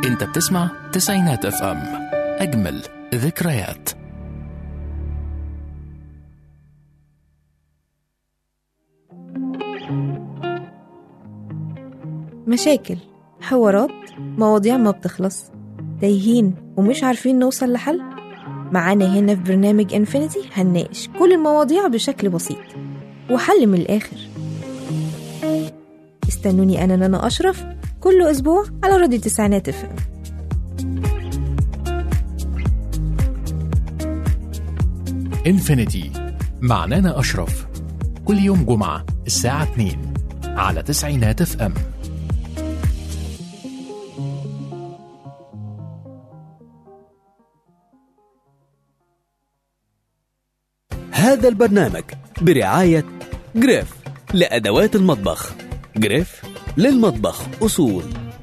انت بتسمع تسعينات اف ام اجمل ذكريات مشاكل حوارات مواضيع ما بتخلص تايهين ومش عارفين نوصل لحل معانا هنا في برنامج انفينيتي هنناقش كل المواضيع بشكل بسيط وحل من الآخر استنوني أنا نانا أشرف كل أسبوع على راديو تسعينات اف ام انفينيتي مع نانا اشرف كل يوم جمعة الساعة 2 على تسعينات اف ام هذا البرنامج برعاية جريف لأدوات المطبخ جريف للمطبخ أصول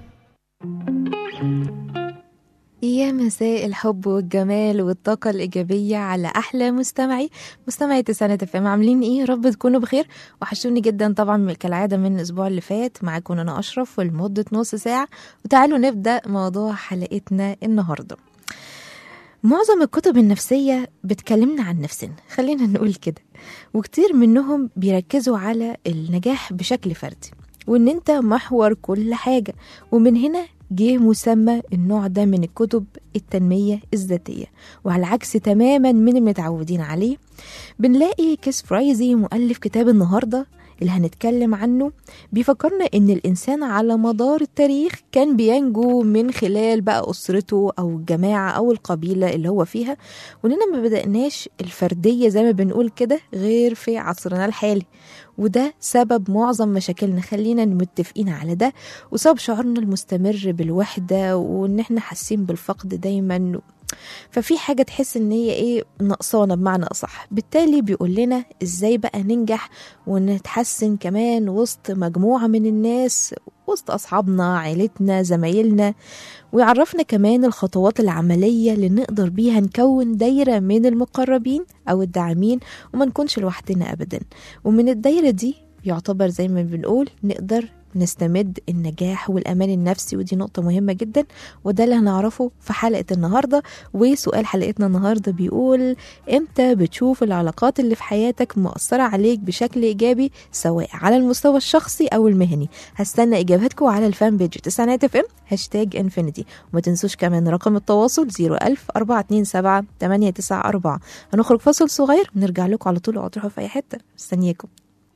يا مساء الحب والجمال والطاقة الإيجابية على أحلى مستمعي مستمعي تسعينات اف ام عاملين إيه يا رب تكونوا بخير وحشوني جدا طبعا كالعادة من الأسبوع اللي فات معاكم أنا أشرف ولمدة نص ساعة وتعالوا نبدأ موضوع حلقتنا النهاردة معظم الكتب النفسية بتكلمنا عن نفسنا خلينا نقول كده وكتير منهم بيركزوا على النجاح بشكل فردي وان انت محور كل حاجة ومن هنا جه مسمى النوع ده من الكتب التنمية الذاتية وعلى العكس تماما من المتعودين عليه بنلاقي كيس فرايزي مؤلف كتاب النهاردة اللي هنتكلم عنه بيفكرنا ان الانسان على مدار التاريخ كان بينجو من خلال بقى اسرته او الجماعه او القبيله اللي هو فيها واننا ما بدأناش الفرديه زي ما بنقول كده غير في عصرنا الحالي وده سبب معظم مشاكلنا خلينا متفقين على ده وسبب شعورنا المستمر بالوحده وان احنا حاسين بالفقد دايما ففي حاجة تحس ان هي ايه نقصانة بمعنى اصح بالتالي بيقول لنا ازاي بقى ننجح ونتحسن كمان وسط مجموعة من الناس وسط اصحابنا عيلتنا زمايلنا ويعرفنا كمان الخطوات العملية اللي نقدر بيها نكون دايرة من المقربين او الداعمين وما نكونش لوحدنا ابدا ومن الدايرة دي يعتبر زي ما بنقول نقدر نستمد النجاح والأمان النفسي ودي نقطة مهمة جدا وده اللي هنعرفه في حلقة النهاردة وسؤال حلقتنا النهاردة بيقول امتى بتشوف العلاقات اللي في حياتك مؤثرة عليك بشكل إيجابي سواء على المستوى الشخصي أو المهني هستنى إجاباتكم على الفان بيج تسعينات اف ام هاشتاج انفينيتي وما تنسوش كمان رقم التواصل 01000 427 894 هنخرج فاصل صغير ونرجع لكم على طول وتروحوا في أي حتة مستنياكم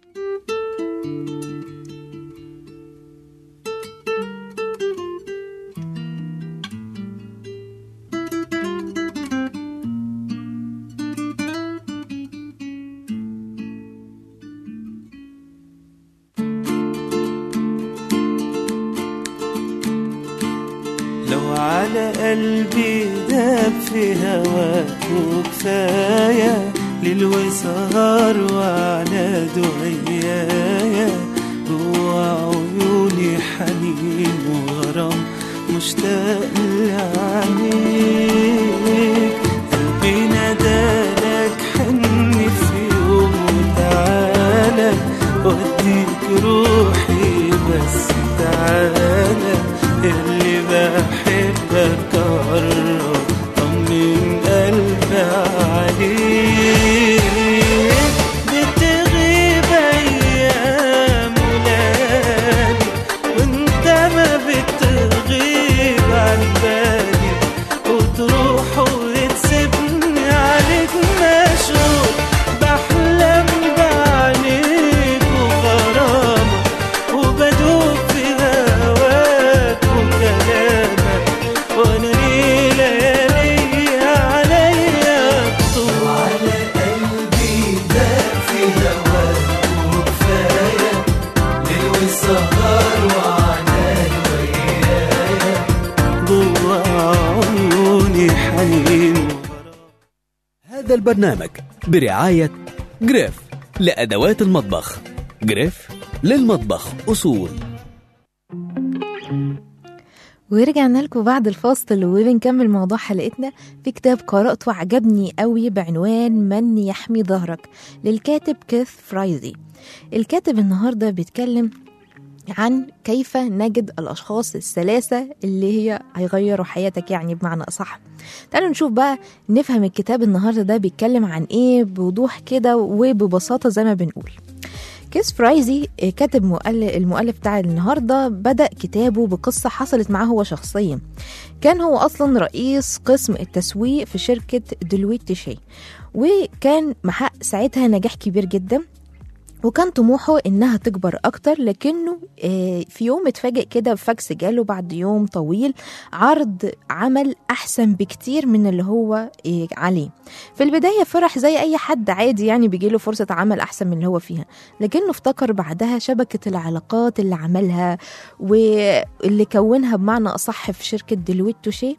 لو على قلبي داب في هواك وكفاية ليل وسهر وعلى دعيايا جوا عيوني حنين وغرام مشتاق لعينيك قلبي نادالك حن في يوم وتعالى وديك روحي بس تعالى اللي بحبك قرب طمن قلبي عليك بتغيب ايام ولادي وانت ما بتغيب عن بالي وتروح وتسيبني عليك مشغول بحلم بعينيك وغرامك وبدوب في هواك وكلامك وانا ليه ليالي عليا طول على قلبي داب في هواك وكفايه ليل والسهر وعناك ويايا جوا عيوني حنين هذا البرنامج برعاية جريف لأدوات المطبخ جريف للمطبخ أصول ورجعنا لكم بعد الفاصل وبنكمل موضوع حلقتنا في كتاب قرأته عجبني قوي بعنوان من يحمي ظهرك للكاتب كيث فرايزي الكاتب النهاردة بيتكلم عن كيف نجد الأشخاص الثلاثة اللي هي هيغيروا حياتك يعني بمعنى أصح تعالوا نشوف بقى نفهم الكتاب النهاردة ده بيتكلم عن إيه بوضوح كده وببساطة زي ما بنقول كيس فرايزي آه، كاتب مؤلف المؤلف بتاع النهارده بدأ كتابه بقصة حصلت معاه هو شخصيا كان هو أصلا رئيس قسم التسويق في شركة دلويت تيشي وكان محقق ساعتها نجاح كبير جدا وكان طموحه انها تكبر اكتر لكنه آه، في يوم اتفاجئ كده بفاكس جاله بعد يوم طويل عرض عمل احسن بكتير من اللي هو آه، عليه في البدايه فرح زي اي حد عادي يعني بيجيله فرصه عمل احسن من اللي هو فيها لكنه افتكر بعدها شبكه العلاقات اللي عملها واللي كونها بمعنى اصح في شركه ديلويت توشي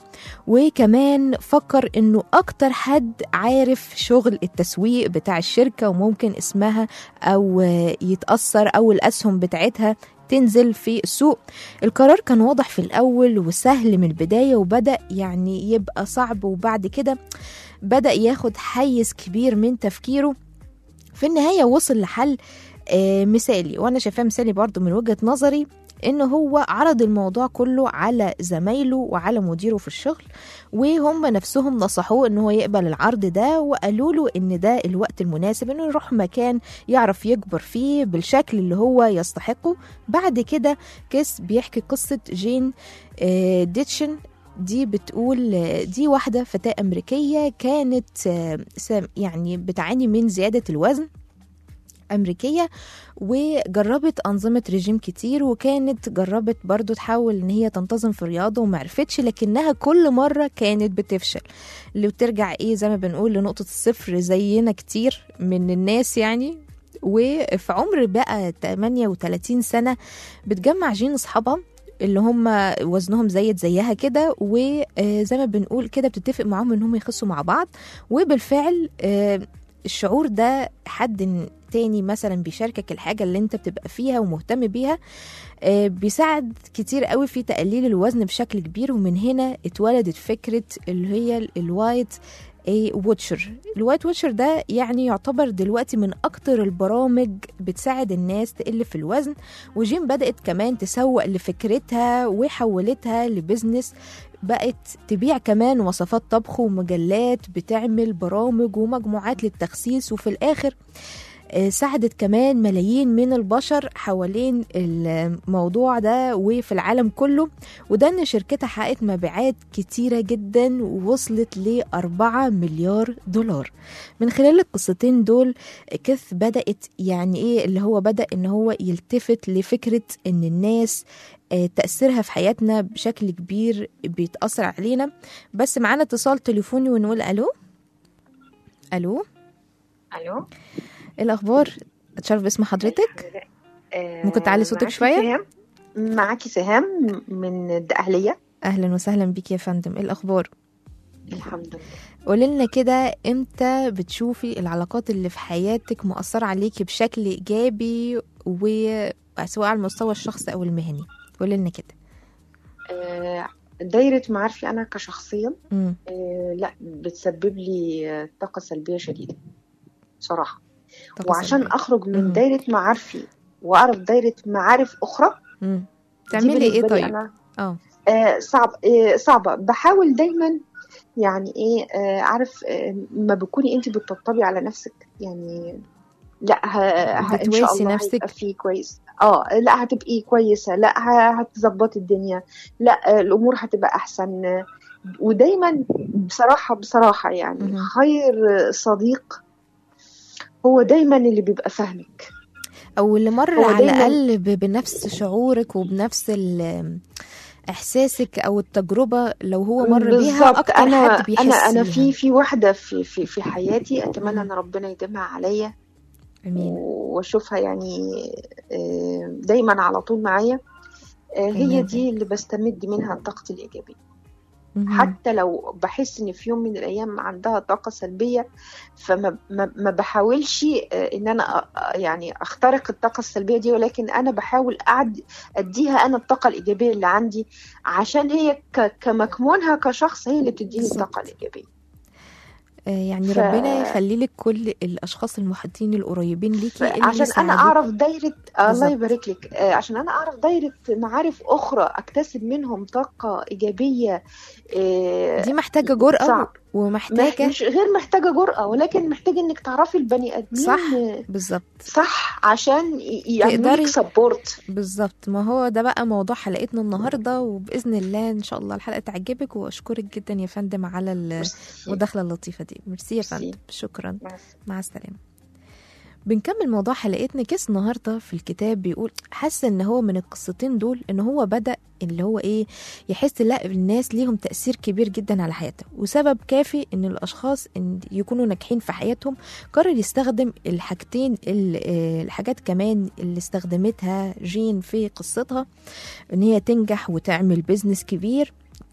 وكمان فكر انه اكتر حد عارف شغل التسويق بتاع الشركه وممكن اسمها او يتاثر او الاسهم بتاعتها تنزل في السوق القرار كان واضح في الاول وسهل من البدايه وبدا يعني يبقى صعب وبعد كده بدا ياخد حيز كبير من تفكيره في النهايه وصل لحل آه، مثالي وانا شايفاه مثالي برضو من وجهه نظري ان هو عرض الموضوع كله على زمايله وعلى مديره في الشغل وهم نفسهم نصحوه ان هو يقبل العرض ده وقالوا له ان ده الوقت المناسب انه يروح مكان يعرف يكبر فيه بالشكل اللي هو يستحقه بعد كده كيس بيحكي قصة جين آه، ديتشن دي بتقول آه، دي واحدة فتاة أمريكية كانت آه، سام- يعني بتعاني من زيادة الوزن أمريكية وجربت أنظمة رجيم كتير وكانت جربت برضو تحاول إن هي تنتظم في الرياضة ومعرفتش لكنها كل مرة كانت بتفشل اللي بترجع إيه زي ما بنقول لنقطة الصفر زينا كتير من الناس يعني وفي عمر بقى 38 سنة بتجمع جين أصحابها اللي هم وزنهم زيد زيها كده وزي ما بنقول كده بتتفق معاهم ان هم يخسوا مع بعض وبالفعل آه، الشعور ده حد تاني مثلا بيشاركك الحاجة اللي انت بتبقى فيها ومهتم بيها آه، بيساعد كتير قوي في تقليل الوزن بشكل كبير ومن هنا اتولدت فكرة اللي هي ال- الوايت اي ووتشر الوايت ووتشر ده يعني يعتبر دلوقتي من اكتر البرامج بتساعد الناس تقل في الوزن وجيم بدأت كمان تسوق لفكرتها وحولتها لبزنس بقت تبيع كمان وصفات طبخ ومجلات بتعمل برامج ومجموعات للتخسيس وفي الآخر آه، ساعدت كمان ملايين من البشر حوالين الموضوع ده وفي العالم كله وده ان شركتها حققت مبيعات كتيرة جدا ووصلت ل 4 مليار دولار من خلال القصتين دول كيث بدأت يعني ايه اللي هو بدأ ان هو يلتفت لفكرة ان الناس آه، تأثيرها في حياتنا بشكل كبير بيتأثر علينا بس معانا اتصال تليفوني ونقول ألو ألو الو إيه الأخبار اتشرف باسم حضرتك آه، ممكن تعلي صوتك معاكي شوية؟ سهام معاكي سهام من الدقهلية أهلا وسهلا بيك يا فندم إيه الأخبار الحمد لله قولي لنا كده امتى بتشوفي العلاقات اللي في حياتك مؤثرة عليكي بشكل إيجابي وسواء على المستوى الشخصي أو المهني قولي لنا كده آه، دايرة معارفي أنا كشخصيا مم. آه، لا بتسبب لي آه، طاقة سلبية شديدة بصراحة طاقة وعشان سلبية. أخرج من مم. دايرة معارفي وأعرف دايرة معارف أخرى مم. دي تعملي إيه بالنسبة لي طيب؟ أنا اه آه، صعب آه، صعبة بحاول دايما يعني ايه آه، عارف آه، ما بتكوني انت بتطبطبي على نفسك يعني لا ه... ه... ان شاء بتواسي الله نفسك؟ هيبقى فيه كويس اه لا هتبقي كويسة لا ه... هتظبطي الدنيا لا آه، الامور هتبقى احسن آه، ودايما بصراحة بصراحة يعني مهم. خير صديق هو دايما اللي بيبقى فاهمك او اللي مر هو على دايماً- الاقل ب- بنفس شعورك وبنفس ال- احساسك او التجربه لو هو مر بيها بالظبط اكتر انا حد بيحس انا انا بيها. في في واحده في في في حياتي اتمنى مم. ان ربنا يديمها عليا امين واشوفها يعني آه، دايما على طول معايا آه، هي تمام. دي اللي بستمد منها طاقتي الايجابيه مهم. حتى لو بحس ان في يوم من الايام عندها طاقه سلبيه فما ما ما بحاولش آه، ان انا أ- أ- يعني اخترق الطاقه السلبيه دي ولكن انا بحاول أعد اديها انا الطاقه الايجابيه اللي عندي عشان هي ك- كمكمونها كشخص هي اللي بتديني بالظبط. الطاقه الايجابيه آه، يعني ف- ربنا يخلي لك كل الاشخاص المحيطين القريبين ليكي اللي عشان انا يساعدوك. اعرف دايره الله بالظبط. يبارك لك آه، عشان انا اعرف دايره معارف اخرى اكتسب منهم طاقه ايجابيه آه، دي محتاجه جرأه صعب. مح- ومحتاجه مش غير محتاجه جرأه ولكن محتاجه انك تعرفي البني ادمين صح. آه، بالظبط صح عشان ي- يعملوا تقدري- لك سبورت بالظبط ما هو ده بقى موضوع حلقتنا النهارده وباذن الله ان شاء الله الحلقه تعجبك واشكرك جدا يا فندم على المداخله اللطيفه دي ميرسي يا ميرسي. فندم شكرا مع السلامة. مع السلامه بنكمل موضوع حلقتنا كيس النهارده في الكتاب بيقول حاسه ان هو من القصتين دول ان هو بدا اللي هو ايه يحس لا الناس ليهم تاثير كبير جدا على حياته وسبب كافي ان الاشخاص ان يكونوا ناجحين في حياتهم قرر يستخدم الحاجتين ال- آه، الحاجات كمان اللي استخدمتها جين في قصتها ان هي تنجح وتعمل بيزنس كبير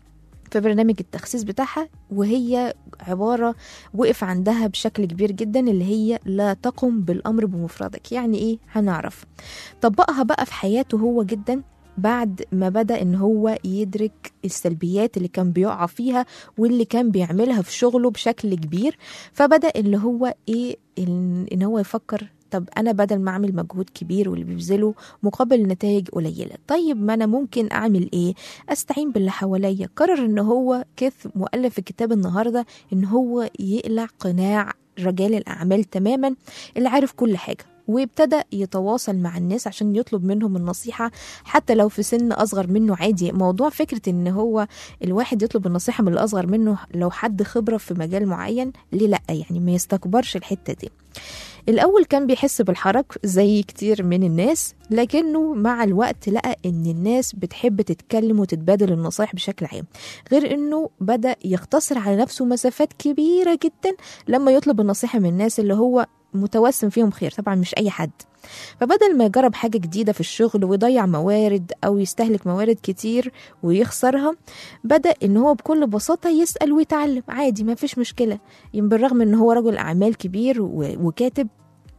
في برنامج التخسيس بتاعها وهي عبارة وقف عندها بشكل كبير جدا اللي هي لا تقم بالأمر بمفردك يعني إيه هنعرف طبقها بقى في حياته هو جدا بعد ما بدأ إن هو يدرك السلبيات اللي كان بيقع فيها واللي كان بيعملها في شغله بشكل كبير فبدأ اللي هو إيه إن إن هو يفكر طب أنا بدل ما أعمل مجهود كبير واللي بيبذله مقابل نتائج قليلة طيب ما أنا ممكن أعمل إيه أستعين باللي حواليا قرر إن هو كيث مؤلف الكتاب النهاردة إن هو يقلع قناع رجال الأعمال تماما اللي عارف كل حاجة وابتدى يتواصل مع الناس عشان يطلب منهم النصيحة حتى لو في سن أصغر منه عادي موضوع فكرة إن هو الواحد يطلب النصيحة من الأصغر منه لو حد خبرة في مجال معين ليه لأ يعني ما يستكبرش الحتة دي الأول كان بيحس بالحرج زي كتير من الناس لكنه مع الوقت لقى إن الناس بتحب تتكلم وتتبادل النصايح بشكل عام غير إنه بدأ يختصر على نفسه مسافات كبيرة جدا لما يطلب النصيحة من الناس اللي هو متوسم فيهم خير طبعا مش أي حد فبدل ما يجرب حاجة جديدة في الشغل ويضيع موارد أو يستهلك موارد كتير ويخسرها بدأ إن هو بكل بساطة يسأل ويتعلم عادي ما فيش مشكلة يعني بالرغم إن هو رجل أعمال كبير و- وكاتب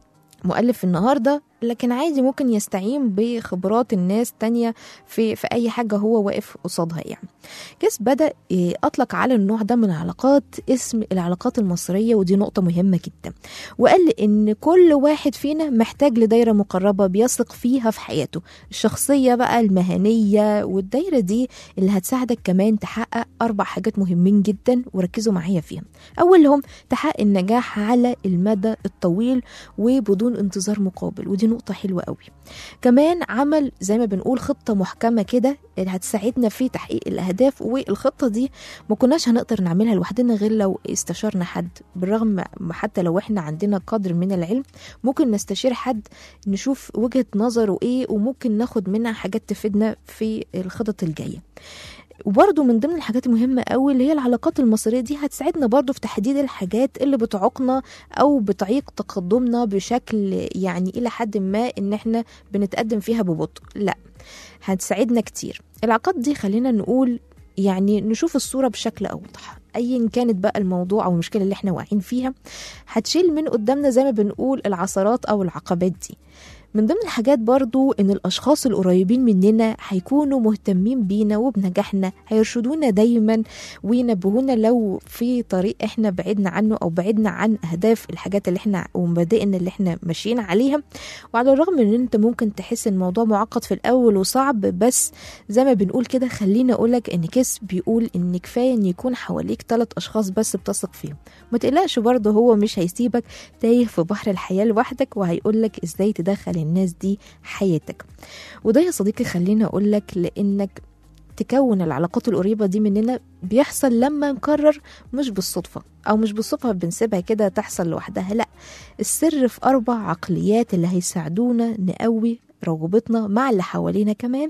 مؤلف النهارده لكن عادي ممكن يستعين بخبرات الناس تانية في في أي حاجة هو واقف قصادها يعني كيس بدأ إيه، أطلق على النوع ده من العلاقات اسم العلاقات المصرية ودي نقطة مهمة جدا وقال إن كل واحد فينا محتاج لدايرة مقربة بيثق فيها في حياته الشخصية بقى المهنية والدايرة دي اللي هتساعدك كمان تحقق أربع حاجات مهمين جدا وركزوا معايا فيهم أولهم تحقق النجاح على المدى الطويل وبدون انتظار مقابل ودي نقطة حلوة قوي كمان عمل زي ما بنقول خطة محكمة كده اللي هتساعدنا في تحقيق الأهداف والخطة دي ما كناش هنقدر نعملها لوحدنا غير لو استشارنا حد بالرغم ما حتى لو احنا عندنا قدر من العلم ممكن نستشير حد نشوف وجهة نظره ايه وممكن ناخد منها حاجات تفيدنا في الخطط الجاية وبرضه من ضمن الحاجات المهمة قوي اللي هي العلاقات المصرية دي هتساعدنا برضه في تحديد الحاجات اللي بتعوقنا أو بتعيق تقدمنا بشكل يعني إلى حد ما إن إحنا بنتقدم فيها ببطء لا هتساعدنا كتير العلاقات دي خلينا نقول يعني نشوف الصورة بشكل أوضح أيا كانت بقى الموضوع أو المشكلة اللي احنا واقعين فيها هتشيل من قدامنا زي ما بنقول العثرات أو العقبات دي من ضمن الحاجات برضو ان الاشخاص القريبين مننا هيكونوا مهتمين بينا وبنجاحنا هيرشدونا دايما وينبهونا لو في طريق احنا بعدنا عنه او بعدنا عن اهداف الحاجات اللي احنا ومبادئنا اللي احنا ماشيين عليها وعلى الرغم من ان انت ممكن تحس ان الموضوع معقد في الاول وصعب بس زي ما بنقول كده خليني اقولك ان كيس بيقول ان كفايه ان يكون حواليك ثلاث اشخاص بس بتثق فيهم ما تقلقش برضه هو مش هيسيبك تايه في بحر الحياه لوحدك وهيقولك ازاي تدخل الناس دي حياتك وده يا صديقي خليني اقولك لانك تكون العلاقات القريبة دي مننا بيحصل لما نقرر مش بالصدفة أو مش بالصدفة بنسيبها كده تحصل لوحدها لأ السر في أربع عقليات اللي هيساعدونا نقوي رغبتنا مع اللي حوالينا كمان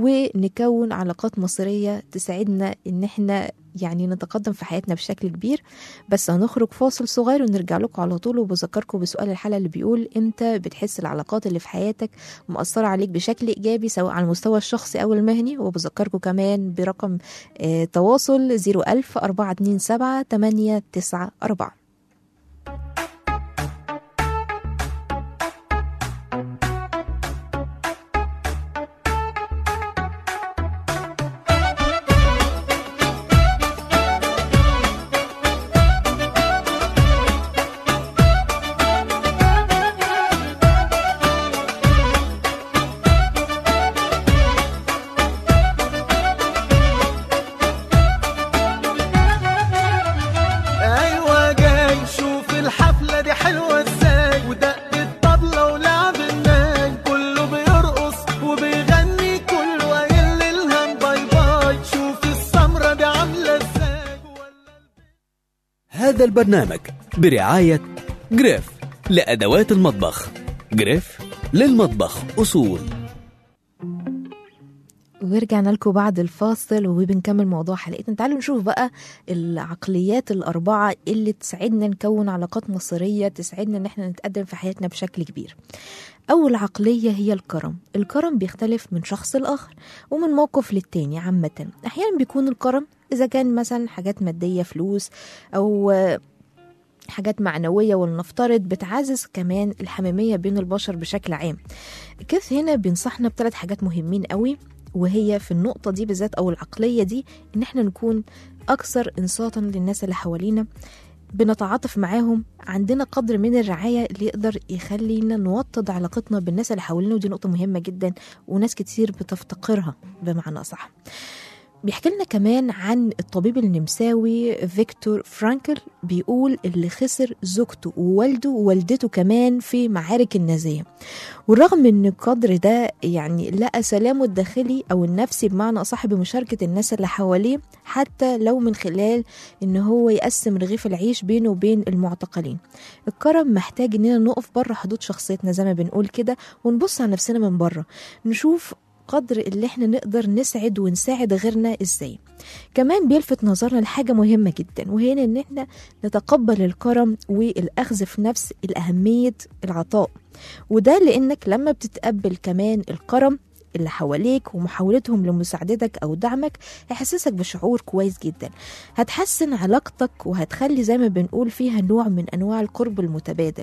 ونكون علاقات مصرية تساعدنا إن احنا يعني نتقدم في حياتنا بشكل كبير بس هنخرج فاصل صغير ونرجع لكم على طول وبذكركم بسؤال الحلقة اللي بيقول امتى بتحس العلاقات اللي في حياتك مؤثرة عليك بشكل إيجابي سواء على المستوى الشخصي أو المهني وبذكركم كمان برقم آه تواصل 01000 427 894 هذا البرنامج برعاية جريف لأدوات المطبخ جريف للمطبخ أصول ورجعنا لكم بعد الفاصل وبنكمل موضوع حلقتنا تعالوا نشوف بقى العقليات الأربعة اللي تساعدنا نكون علاقات مصيرية تساعدنا إن احنا نتقدم في حياتنا بشكل كبير أول عقلية هي الكرم الكرم بيختلف من شخص لآخر ومن موقف للتاني عامة أحيانا بيكون الكرم إذا كان مثلا حاجات مادية فلوس أو آه، حاجات معنوية ولنفترض بتعزز كمان الحميمية بين البشر بشكل عام كيف هنا بينصحنا بثلاث حاجات مهمين قوي وهي في النقطة دي بالذات أو العقلية دي إن احنا نكون أكثر إنصاتا للناس اللي حوالينا بنتعاطف معاهم عندنا قدر من الرعاية اللي يقدر يخلينا نوطد علاقتنا بالناس اللي حوالينا ودي نقطة مهمة جدا وناس كتير بتفتقرها بمعنى أصح بيحكي لنا كمان عن الطبيب النمساوي فيكتور فرانكل بيقول اللي خسر زوجته ووالده ووالدته كمان في معارك النازية والرغم ان القدر ده يعني لقى سلامه الداخلي او النفسي بمعنى اصح بمشاركة الناس اللي حواليه حتى لو من خلال ان هو يقسم رغيف العيش بينه وبين المعتقلين الكرم محتاج اننا نقف بره حدود شخصيتنا زي ما بنقول كده ونبص على نفسنا من بره نشوف قدر اللي احنا نقدر نسعد ونساعد غيرنا ازاي كمان بيلفت نظرنا لحاجة مهمة جدا وهي ان احنا نتقبل الكرم والاخذ في نفس الاهمية العطاء وده لانك لما بتتقبل كمان الكرم اللي حواليك ومحاولتهم لمساعدتك او دعمك هيحسسك بشعور كويس جدا هتحسن علاقتك وهتخلي زي ما بنقول فيها نوع من انواع القرب المتبادل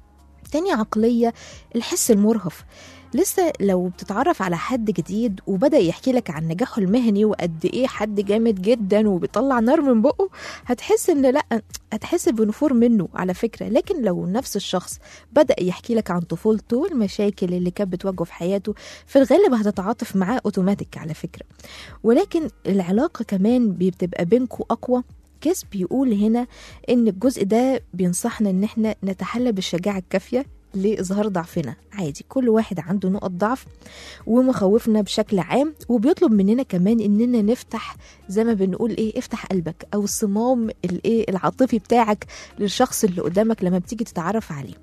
تاني عقلية الحس المرهف لسه لو بتتعرف على حد جديد وبدأ يحكي لك عن نجاحه المهني وقد ايه حد جامد جدا وبيطلع نار من بقه هتحس ان لا هتحس بنفور منه على فكرة لكن لو نفس الشخص بدأ يحكي لك عن طفولته والمشاكل اللي كانت بتواجهه في حياته في الغالب هتتعاطف معاه اوتوماتيك على فكرة ولكن العلاقة كمان بتبقى بينكوا أقوى كيس بيقول هنا ان الجزء ده بينصحنا ان احنا نتحلى بالشجاعة الكافية لإظهار ضعفنا عادي كل واحد عنده نقط ضعف ومخاوفنا بشكل عام وبيطلب مننا كمان إننا نفتح زي ما بنقول إيه افتح قلبك أو الصمام الإيه العاطفي بتاعك للشخص اللي قدامك لما بتيجي تتعرف عليه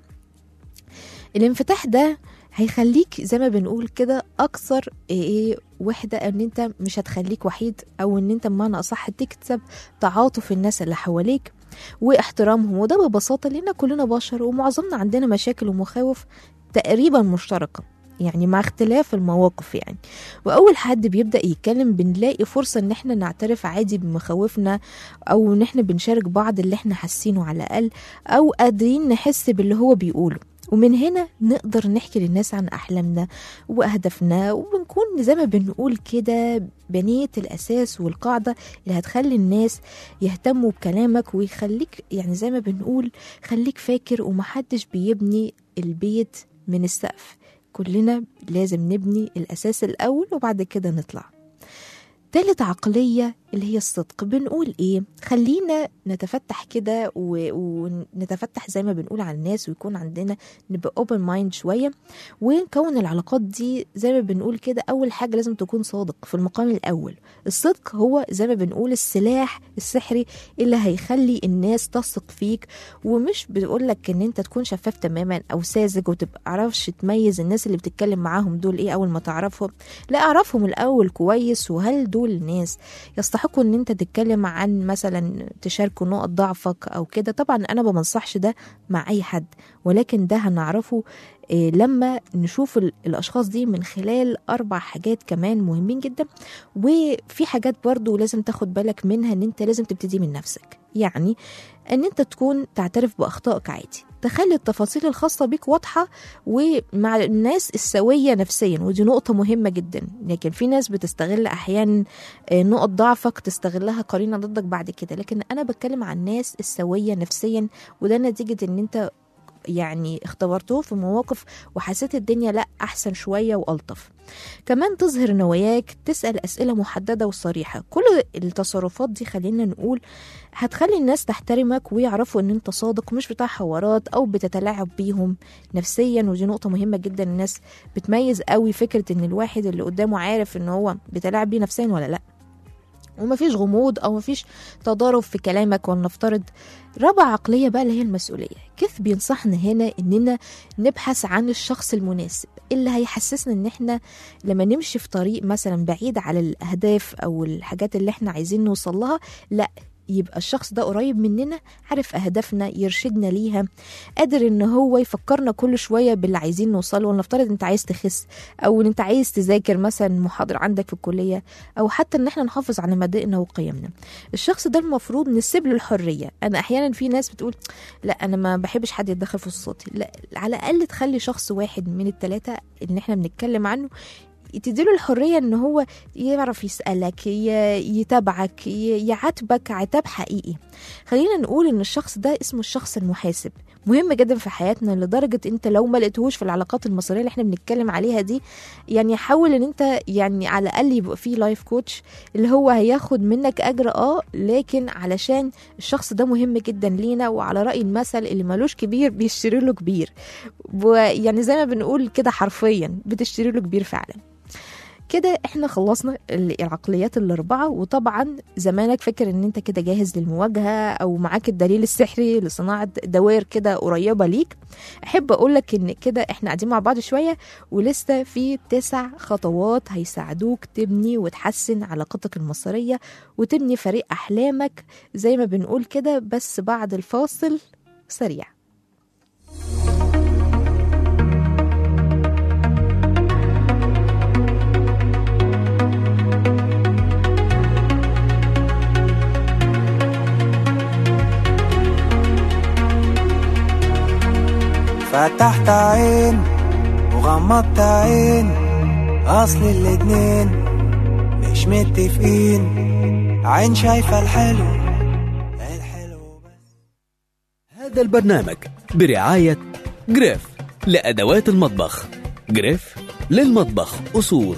الانفتاح ده هيخليك زي ما بنقول كده اكثر ايه وحده ان انت مش هتخليك وحيد او ان انت بمعنى اصح تكسب تعاطف الناس اللي حواليك واحترامهم وده ببساطه لان كلنا بشر ومعظمنا عندنا مشاكل ومخاوف تقريبا مشتركه يعني مع اختلاف المواقف يعني واول حد بيبدا يتكلم بنلاقي فرصه ان احنا نعترف عادي بمخاوفنا او ان احنا بنشارك بعض اللي احنا حاسينه على الاقل او قادرين نحس باللي هو بيقوله ومن هنا نقدر نحكي للناس عن أحلامنا وأهدافنا وبنكون زي ما بنقول كده بنية الأساس والقاعدة اللي هتخلي الناس يهتموا بكلامك ويخليك يعني زي ما بنقول خليك فاكر ومحدش بيبني البيت من السقف كلنا لازم نبني الأساس الأول وبعد كده نطلع تالت عقلية اللي هي الصدق بنقول ايه خلينا نتفتح كده و- ونتفتح زي ما بنقول على الناس ويكون عندنا نبقى open mind شوية ونكون العلاقات دي زي ما بنقول كده أول حاجة لازم تكون صادق في المقام الأول الصدق هو زي ما بنقول السلاح السحري اللي هيخلي الناس تثق فيك ومش بيقولك ان انت تكون شفاف تماما او ساذج وتبقى عرفش تميز الناس اللي بتتكلم معاهم دول ايه اول ما تعرفهم لا اعرفهم الاول كويس وهل دول ناس يستحقوا ان انت تتكلم عن مثلا تشاركوا نقط ضعفك او كده طبعا انا ما بنصحش ده مع اي حد ولكن ده هنعرفه إيه لما نشوف ال- الاشخاص دي من خلال اربع حاجات كمان مهمين جدا وفي حاجات برضو لازم تاخد بالك منها ان انت لازم تبتدي من نفسك يعني ان انت تكون تعترف باخطائك عادي تخلي التفاصيل الخاصة بيك واضحة ومع الناس السوية نفسيا ودي نقطة مهمة جدا لكن في ناس بتستغل أحيانا آه، نقط ضعفك تستغلها قرينة ضدك بعد كده لكن أنا بتكلم عن الناس السوية نفسيا وده نتيجة إن أنت يعني اختبرته في مواقف وحسيت الدنيا لا احسن شويه والطف كمان تظهر نواياك تسال اسئله محدده وصريحه كل التصرفات دي خلينا نقول هتخلي الناس تحترمك ويعرفوا ان انت صادق مش بتاع حوارات او بتتلاعب بيهم نفسيا ودي نقطه مهمه جدا الناس بتميز قوي فكره ان الواحد اللي قدامه عارف ان هو بيتلاعب بيه نفسيا ولا لا ومفيش غموض او مفيش تضارب في كلامك ولنفترض رابع عقلية بقى اللي هي المسؤولية كيف بينصحنا هنا اننا نبحث عن الشخص المناسب اللي هيحسسنا ان احنا لما نمشي في طريق مثلا بعيد على الاهداف او الحاجات اللي احنا عايزين نوصل لها لا يبقى الشخص ده قريب مننا عارف اهدافنا يرشدنا ليها قادر ان هو يفكرنا كل شويه باللي عايزين نوصله ولنفترض انت عايز تخس او ان انت عايز تذاكر مثلا محاضره عندك في الكليه او حتى ان احنا نحافظ على مبادئنا وقيمنا الشخص ده المفروض نسيب له الحريه انا احيانا في ناس بتقول لا انا ما بحبش حد يتدخل في صوتي لا على الاقل تخلي شخص واحد من الثلاثه اللي احنا بنتكلم عنه تديله الحرية ان هو يعرف يسألك ي- يتابعك ي- يعاتبك عتاب حقيقي خلينا نقول ان الشخص ده اسمه الشخص المحاسب مهم جدا في حياتنا لدرجة انت لو ما لقيتهوش في العلاقات المصرية اللي احنا بنتكلم عليها دي يعني حاول ان انت يعني على الاقل يبقى فيه لايف كوتش اللي هو هياخد منك اجر اه لكن علشان الشخص ده مهم جدا لينا وعلى رأي المثل اللي ملوش كبير بيشتري له كبير ويعني زي ما بنقول كده حرفيا بتشتري له كبير فعلا كده احنا خلصنا ال- العقليات الاربعه وطبعا زمانك فاكر ان انت كده جاهز للمواجهه او معاك الدليل السحري لصناعه دوائر كده قريبه ليك احب اقولك ان كده احنا قاعدين مع بعض شويه ولسه في تسع خطوات هيساعدوك تبني وتحسن علاقتك المصريه وتبني فريق احلامك زي ما بنقول كده بس بعد الفاصل سريع فتحت عين وغمضت عين اصل الاتنين مش متفقين عين شايفة الحلو الحلو بس هذا البرنامج برعاية جريف لأدوات المطبخ جريف للمطبخ أصول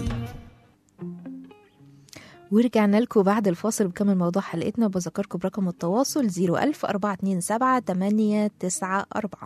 ورجعنا لكم بعد الفاصل بكمل موضوع حلقتنا وبذكركم برقم التواصل 01000 427 894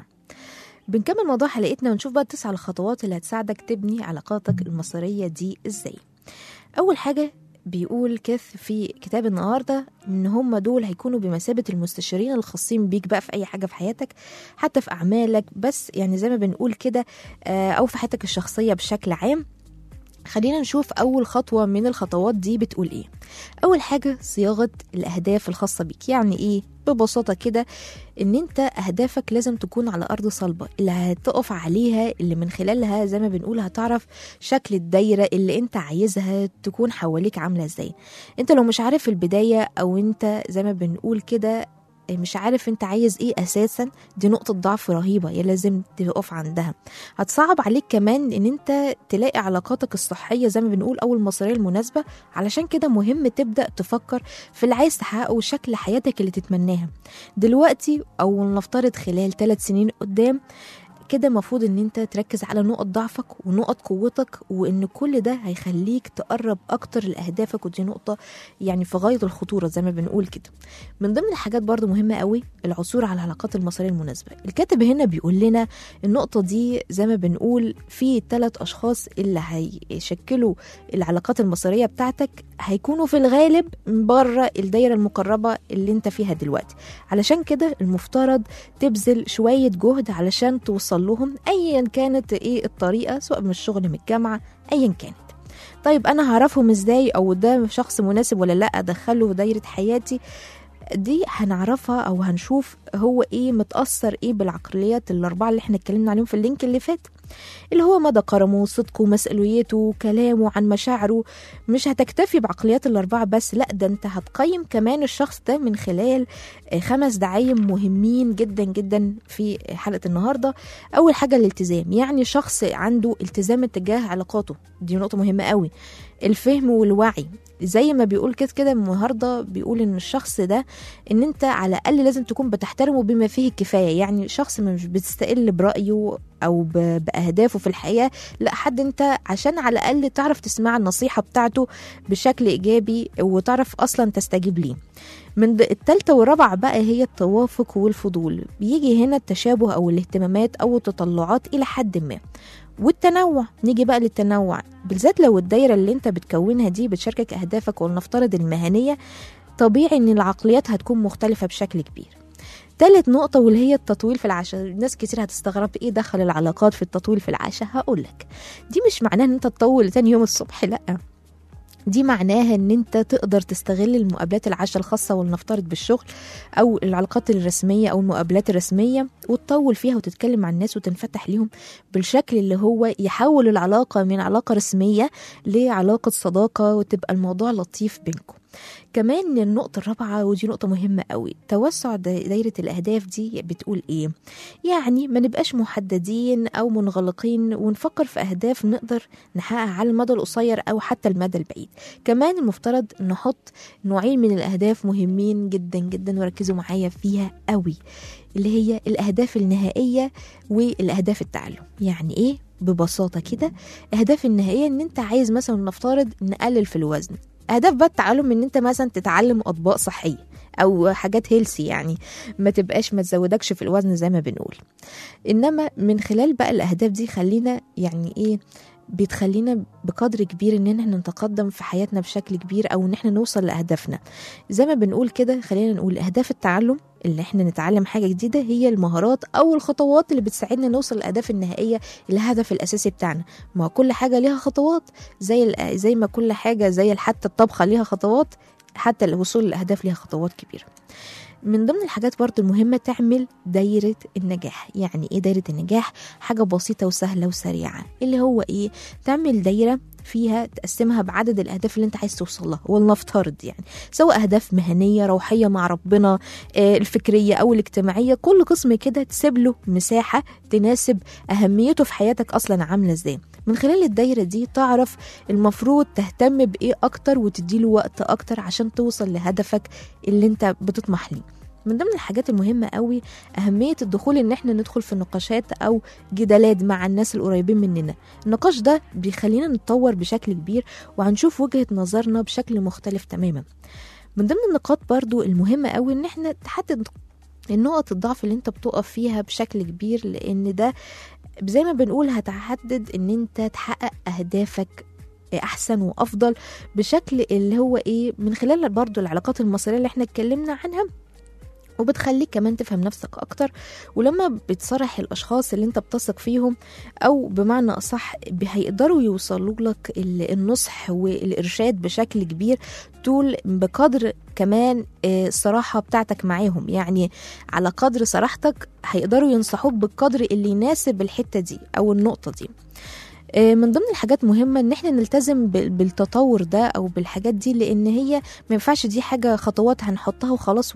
بنكمل موضوع حلقتنا ونشوف بقى التسع الخطوات اللي هتساعدك تبني علاقاتك المصرية دي ازاي أول حاجة بيقول كيث في كتاب النهاردة إن هم دول هيكونوا بمثابة المستشارين الخاصين بيك بقى في أي حاجة في حياتك حتى في أعمالك بس يعني زي ما بنقول كده آه، أو في حياتك الشخصية بشكل عام خلينا نشوف أول خطوة من الخطوات دي بتقول إيه أول حاجة صياغة الأهداف الخاصة بيك يعني إيه ببساطة كده إن أنت أهدافك لازم تكون على أرض صلبة اللي هتقف عليها اللي من خلالها زي ما بنقول هتعرف شكل الدايرة اللي أنت عايزها تكون حواليك عاملة إزاي أنت لو مش عارف البداية أو أنت زي ما بنقول كده مش عارف انت عايز ايه اساسا دي نقطة ضعف رهيبة يا لازم تقف عندها هتصعب عليك كمان ان انت تلاقي علاقاتك الصحية زي ما بنقول او المصيرية المناسبة علشان كده مهم تبدأ تفكر في اللي عايز تحققه وشكل حياتك اللي تتمناها دلوقتي او نفترض خلال ثلاث سنين قدام كده المفروض ان انت تركز على نقط ضعفك ونقط قوتك وان كل ده هيخليك تقرب اكتر لاهدافك ودي نقطه يعني في غايه الخطوره زي ما بنقول كده من ضمن الحاجات برضو مهمه قوي العثور على العلاقات المصريه المناسبه الكاتب هنا بيقول لنا النقطه دي زي ما بنقول في ثلاث اشخاص اللي هيشكلوا العلاقات المصريه بتاعتك هيكونوا في الغالب بره الدايره المقربه اللي انت فيها دلوقتي علشان كده المفترض تبذل شويه جهد علشان توصل لهم ايا كانت ايه الطريقه سواء من الشغل من الجامعه ايا كانت طيب انا هعرفهم ازاي او ده شخص مناسب ولا لا ادخله في دايره حياتي دي هنعرفها او هنشوف هو ايه متاثر ايه بالعقليات الاربعه اللي احنا اتكلمنا عليهم في اللينك اللي فات اللي هو مدى كرمه وصدقه ومسؤوليته وكلامه عن مشاعره مش هتكتفي بعقليات الأربعة بس لا ده انت هتقيم كمان الشخص ده من خلال آه، خمس دعايم مهمين جدا جدا في حلقة النهاردة أول حاجة الالتزام يعني شخص عنده التزام تجاه علاقاته دي نقطة مهمة قوي الفهم والوعي زي ما بيقول كده كده النهارده بيقول ان الشخص ده ان انت على الاقل لازم تكون بتحترمه بما فيه الكفايه يعني شخص مش بتستقل برايه او ب- باهدافه في الحياه لا حد انت عشان على الاقل تعرف تسمع النصيحه بتاعته بشكل ايجابي وتعرف اصلا تستجيب ليه من د- التالتة والرابعة بقى هي التوافق والفضول بيجي هنا التشابه أو الاهتمامات أو التطلعات إلى حد ما والتنوع نيجي بقى للتنوع بالذات لو الدايرة اللي انت بتكونها دي بتشاركك أهدافك ولنفترض المهنية طبيعي ان العقليات هتكون مختلفة بشكل كبير تالت نقطة واللي هي التطويل في العشاء ناس كتير هتستغرب ايه دخل العلاقات في التطويل في العشاء هقولك دي مش معناها ان انت تطول تاني يوم الصبح لأ دي معناها ان انت تقدر تستغل المقابلات العشاء الخاصة ولنفترض بالشغل او العلاقات الرسمية او المقابلات الرسمية وتطول فيها وتتكلم مع الناس وتنفتح ليهم بالشكل اللي هو يحول العلاقة من علاقة رسمية لعلاقة صداقة وتبقى الموضوع لطيف بينكم كمان النقطة الرابعة ودي نقطة مهمة قوي توسع دايرة الأهداف دي بتقول إيه يعني ما نبقاش محددين أو منغلقين ونفكر في أهداف نقدر نحققها على المدى القصير أو حتى المدى البعيد كمان المفترض نحط نوعين من الأهداف مهمين جدا جدا وركزوا معايا فيها قوي اللي هي الأهداف النهائية والأهداف التعلم يعني إيه ببساطة كده أهداف النهائية إن أنت عايز مثلا نفترض نقلل في الوزن اهداف بقى التعلم ان انت مثلا تتعلم اطباق صحيه او حاجات هيلسي يعني ما تبقاش ما تزودكش في الوزن زي ما بنقول انما من خلال بقى الاهداف دي خلينا يعني ايه بتخلينا بقدر كبير ان احنا نتقدم في حياتنا بشكل كبير او ان احنا نوصل لاهدافنا زي ما بنقول كده خلينا نقول اهداف التعلم اللي احنا نتعلم حاجه جديده هي المهارات او الخطوات اللي بتساعدنا نوصل للاهداف النهائيه الهدف الاساسي بتاعنا ما كل حاجه ليها خطوات زي زي ما كل حاجه زي حتى الطبخه ليها خطوات حتى الوصول للاهداف ليها خطوات كبيره من ضمن الحاجات برضو المهمة تعمل دايرة النجاح يعني ايه دايرة النجاح حاجة بسيطة وسهلة وسريعة اللي هو ايه تعمل دايرة فيها تقسمها بعدد الاهداف اللي انت عايز توصل لها ولنفترض يعني سواء اهداف مهنيه روحيه مع ربنا آه الفكريه او الاجتماعيه كل قسم كده تسيب له مساحه تناسب اهميته في حياتك اصلا عامله ازاي من خلال الدايره دي تعرف المفروض تهتم بايه اكتر وتديله وقت اكتر عشان توصل لهدفك اللي انت بتطمح ليه من ضمن الحاجات المهمة قوي أهمية الدخول إن إحنا ندخل في نقاشات أو جدالات مع الناس القريبين مننا النقاش ده بيخلينا نتطور بشكل كبير وهنشوف وجهة نظرنا بشكل مختلف تماما من ضمن النقاط برضو المهمة قوي إن إحنا تحدد النقط الضعف اللي انت بتقف فيها بشكل كبير لان ده زي ما بنقول هتحدد ان انت تحقق اهدافك احسن وافضل بشكل اللي هو ايه من خلال برضو العلاقات المصيريه اللي احنا اتكلمنا عنها وبتخليك كمان تفهم نفسك اكتر ولما بتصرح الاشخاص اللي انت بتثق فيهم او بمعنى اصح هيقدروا يوصلوا لك النصح والارشاد بشكل كبير طول بقدر كمان الصراحة بتاعتك معاهم يعني على قدر صراحتك هيقدروا ينصحوك بالقدر اللي يناسب الحتة دي أو النقطة دي من ضمن الحاجات مهمة ان احنا نلتزم بالتطور ده او بالحاجات دي لان هي ما ينفعش دي حاجة خطوات هنحطها وخلاص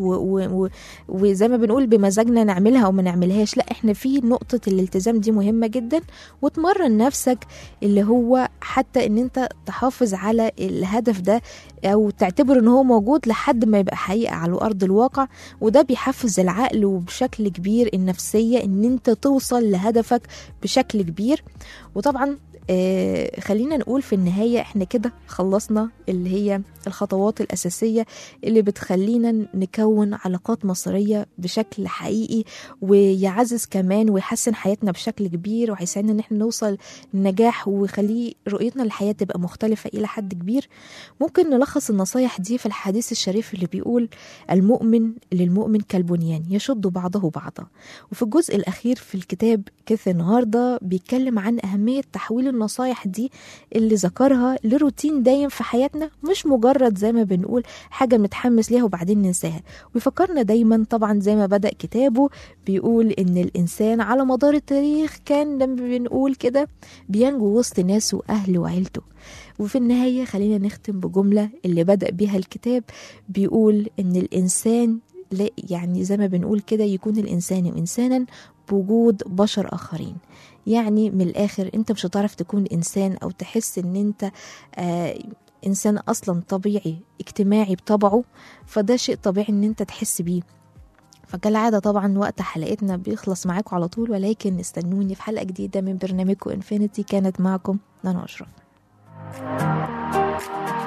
وزي ما بنقول بمزاجنا نعملها او ما نعملهاش لا احنا في نقطة الالتزام دي مهمة جدا وتمرن نفسك اللي هو حتى ان انت تحافظ على الهدف ده او تعتبر ان هو موجود لحد ما يبقى حقيقة على ارض الواقع وده بيحفز العقل وبشكل كبير النفسية ان انت توصل لهدفك بشكل كبير وطبعا آه خلينا نقول في النهاية احنا كده خلصنا اللي هي الخطوات الأساسية اللي بتخلينا نكون علاقات مصرية بشكل حقيقي ويعزز كمان ويحسن حياتنا بشكل كبير وهيساعدنا ان احنا نوصل للنجاح ويخليه رؤيتنا للحياة تبقى مختلفة إلى حد كبير ممكن نلخص النصايح دي في الحديث الشريف اللي بيقول المؤمن للمؤمن كالبنيان يشد بعضه بعضا وفي الجزء الأخير في الكتاب كيف النهاردة بيتكلم عن أهمية تحويل النصايح دي اللي ذكرها لروتين دايم في حياتنا مش مجرد زي ما بنقول حاجة بنتحمس ليها وبعدين ننساها ويفكرنا دايما طبعا زي ما بدأ كتابه بيقول إن الإنسان على مدار التاريخ كان لما بنقول كده بينجو وسط ناسه وأهله وعيلته وفي النهاية خلينا نختم بجملة اللي بدأ بيها الكتاب بيقول إن الإنسان لا يعني زي ما بنقول كده يكون الإنسان إنسانا بوجود بشر آخرين يعني من الآخر أنت مش هتعرف تكون إنسان أو تحس إن أنت آه إنسان أصلا طبيعي اجتماعي بطبعه فده شيء طبيعي إن أنت تحس بيه فكالعادة طبعا وقت حلقتنا بيخلص معاكم على طول ولكن استنوني في حلقة جديدة من برنامجكم انفينيتي كانت معكم نانا أشرف